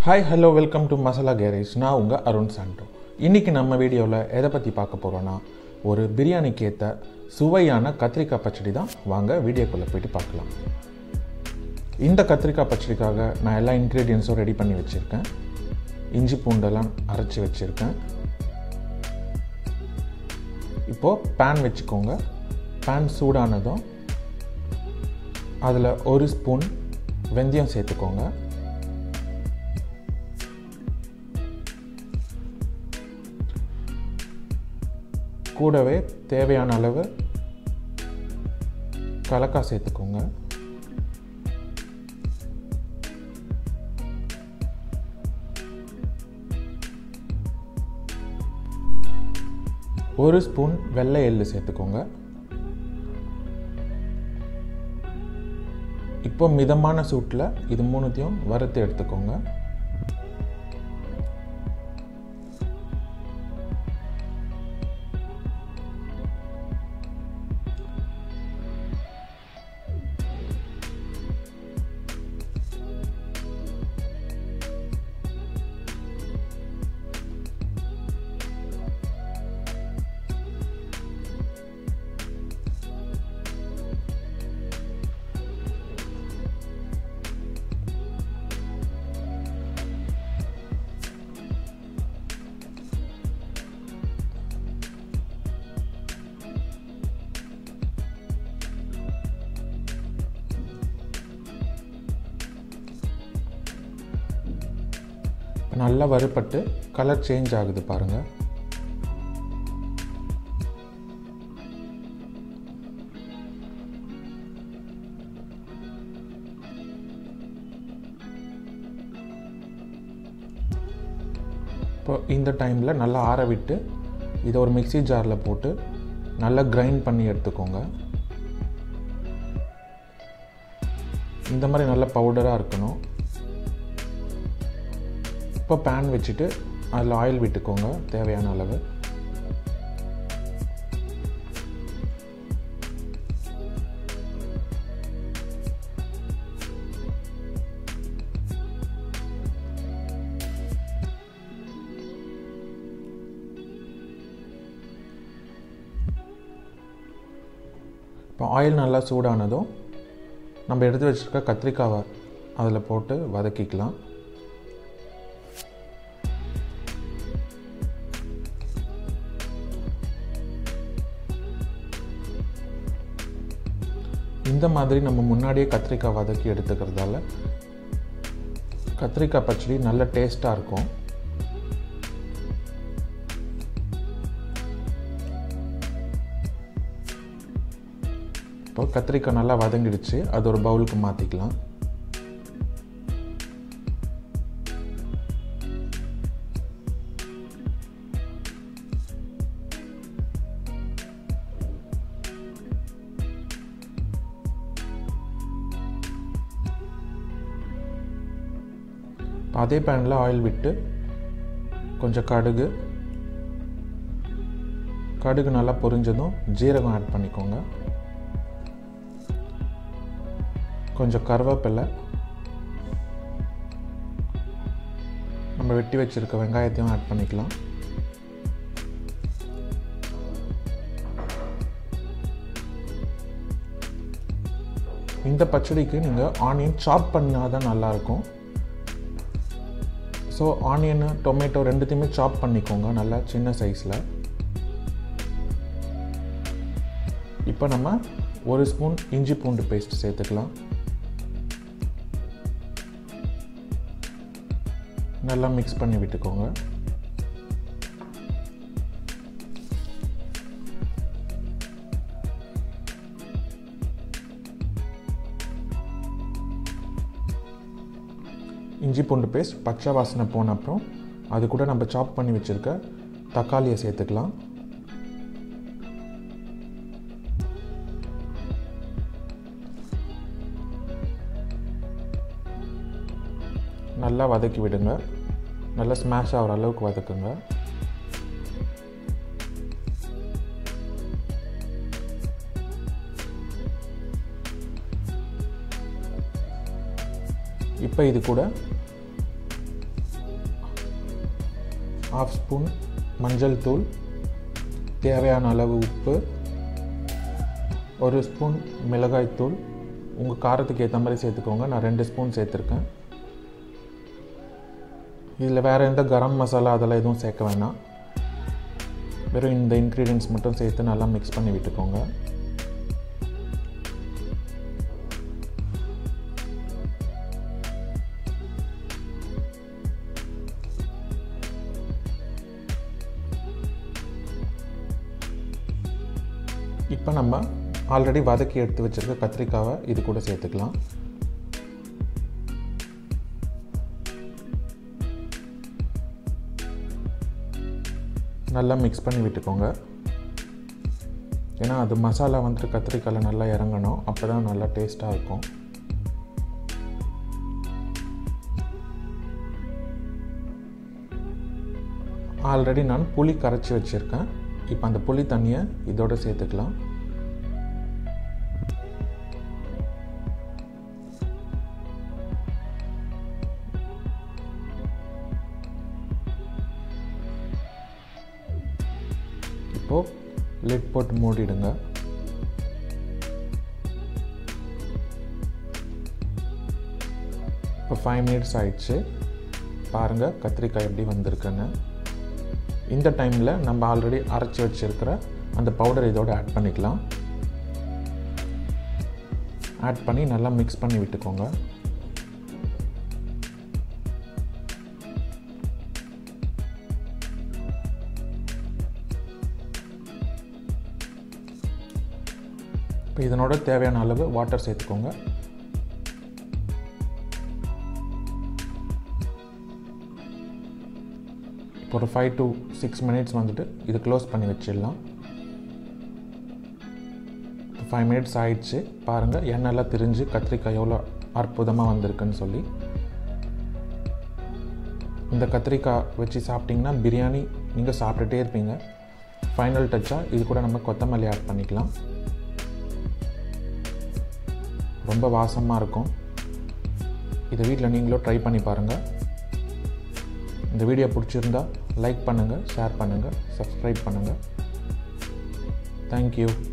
hi hello welcome to Masala garage நான் உங்கள் அருண் சாண்டோ இன்றைக்கி நம்ம வீடியோவில் எதை பற்றி பார்க்க போகிறோன்னா ஒரு பிரியாணிக்கு ஏற்ற சுவையான கத்திரிக்காய் பச்சடி தான் வாங்க வீடியோக்குள்ளே போயிட்டு பார்க்கலாம் இந்த கத்திரிக்காய் பச்சடிக்காக நான் எல்லா இன்க்ரீடியன்ஸும் ரெடி பண்ணி வச்சுருக்கேன் இஞ்சி பூண்டெல்லாம் அரைச்சி வச்சுருக்கேன் இப்போது பேன் வச்சுக்கோங்க பேன் சூடானதும் அதில் ஒரு ஸ்பூன் வெந்தயம் சேர்த்துக்கோங்க கூடவே தேவையான அளவு கலக்காய் சேர்த்துக்கோங்க ஒரு ஸ்பூன் வெள்ளை எள்ளு சேர்த்துக்கோங்க இப்போ மிதமான சூட்டில் இது மூணுத்தையும் வறுத்து எடுத்துக்கோங்க நல்லா வறுபட்டு கலர் சேஞ்ச் ஆகுது பாருங்கள் இப்போ இந்த டைமில் நல்லா ஆற விட்டு இதை ஒரு மிக்சி ஜாரில் போட்டு நல்லா கிரைண்ட் பண்ணி எடுத்துக்கோங்க இந்த மாதிரி நல்ல பவுடராக இருக்கணும் இப்போ பேன் வச்சுட்டு அதில் ஆயில் விட்டுக்கோங்க தேவையான அளவு இப்போ ஆயில் நல்லா சூடானதும் நம்ம எடுத்து வச்சுருக்க கத்திரிக்காவை அதில் போட்டு வதக்கிக்கலாம் இந்த மாதிரி நம்ம முன்னாடியே கத்திரிக்காய் வதக்கி எடுத்துக்கிறதால கத்திரிக்காய் பச்சடி நல்ல டேஸ்ட்டாக இருக்கும் இப்போ கத்திரிக்காய் நல்லா வதங்கிடுச்சு அது ஒரு பவுலுக்கு மாற்றிக்கலாம் அதே பேனில் ஆயில் விட்டு கொஞ்சம் கடுகு கடுகு நல்லா பொரிஞ்சதும் ஜீரகம் ஆட் பண்ணிக்கோங்க கொஞ்சம் கருவேப்பிலை நம்ம வெட்டி வச்சுருக்க வெங்காயத்தையும் ஆட் பண்ணிக்கலாம் இந்த பச்சடிக்கு நீங்கள் ஆனியன் சாப் பண்ணால் தான் நல்லாயிருக்கும் ஸோ ஆனியனு டொமேட்டோ ரெண்டுத்தையுமே சாப் பண்ணிக்கோங்க நல்லா சின்ன சைஸில் இப்போ நம்ம ஒரு ஸ்பூன் இஞ்சி பூண்டு பேஸ்ட் சேர்த்துக்கலாம் நல்லா மிக்ஸ் பண்ணி விட்டுக்கோங்க இஞ்சி பூண்டு பேஸ்ட் பச்சை வாசனை போன அப்புறம் அது கூட நம்ம சாப் பண்ணி வச்சுருக்க தக்காளியை சேர்த்துக்கலாம் நல்லா வதக்கி விடுங்க நல்லா ஸ்மாஷ் ஆகிற அளவுக்கு வதக்குங்க இப்போ இது கூட ஆஃப் ஸ்பூன் மஞ்சள் தூள் தேவையான அளவு உப்பு ஒரு ஸ்பூன் மிளகாய்த்தூள் உங்கள் காரத்துக்கு ஏற்ற மாதிரி சேர்த்துக்கோங்க நான் ரெண்டு ஸ்பூன் சேர்த்துருக்கேன் இதில் வேறு எந்த கரம் மசாலா அதெல்லாம் எதுவும் சேர்க்க வேணாம் வெறும் இந்த இன்க்ரீடியன்ஸ் மட்டும் சேர்த்து நல்லா மிக்ஸ் பண்ணி விட்டுக்கோங்க இப்போ நம்ம ஆல்ரெடி வதக்கி எடுத்து வச்சுருக்க கத்திரிக்காவை இது கூட சேர்த்துக்கலாம் நல்லா மிக்ஸ் பண்ணி விட்டுக்கோங்க ஏன்னா அது மசாலா வந்துட்டு கத்திரிக்காயில் நல்லா இறங்கணும் அப்போ தான் நல்லா டேஸ்ட்டாக இருக்கும் ஆல்ரெடி நான் புளி கரைச்சி வச்சுருக்கேன் இப்போ அந்த புளி தண்ணியை இதோட சேர்த்துக்கலாம் இப்போது லிட் போட்டு மூடிடுங்க இப்போ ஃபைவ் மினிட்ஸ் ஆயிடுச்சு பாருங்கள் கத்திரிக்காய் எப்படி வந்திருக்குன்னு இந்த டைமில் நம்ம ஆல்ரெடி அரைச்சி வச்சுருக்கிற அந்த பவுடர் இதோட ஆட் பண்ணிக்கலாம் ஆட் பண்ணி நல்லா மிக்ஸ் பண்ணி விட்டுக்கோங்க இப்போ இதனோட தேவையான அளவு வாட்டர் சேர்த்துக்கோங்க இப்போ ஒரு ஃபைவ் டு சிக்ஸ் மினிட்ஸ் வந்துட்டு இது க்ளோஸ் பண்ணி வச்சிடலாம் இப்போ ஃபைவ் மினிட்ஸ் ஆயிடுச்சு பாருங்கள் எண்ணெய்லாம் திரிஞ்சு கத்திரிக்காய் எவ்வளோ அற்புதமாக வந்திருக்குன்னு சொல்லி இந்த கத்திரிக்காய் வச்சு சாப்பிட்டிங்கன்னா பிரியாணி நீங்கள் சாப்பிட்டுட்டே இருப்பீங்க ஃபைனல் டச்சாக இது கூட நம்ம கொத்தமல்லி ஆட் பண்ணிக்கலாம் ரொம்ப வாசமாக இருக்கும் இதை வீட்டில் நீங்களும் ட்ரை பண்ணி பாருங்கள் இந்த வீடியோ பிடிச்சிருந்தா லைக் பண்ணுங்கள் ஷேர் பண்ணுங்கள் சப்ஸ்கிரைப் பண்ணுங்கள் தேங்க்யூ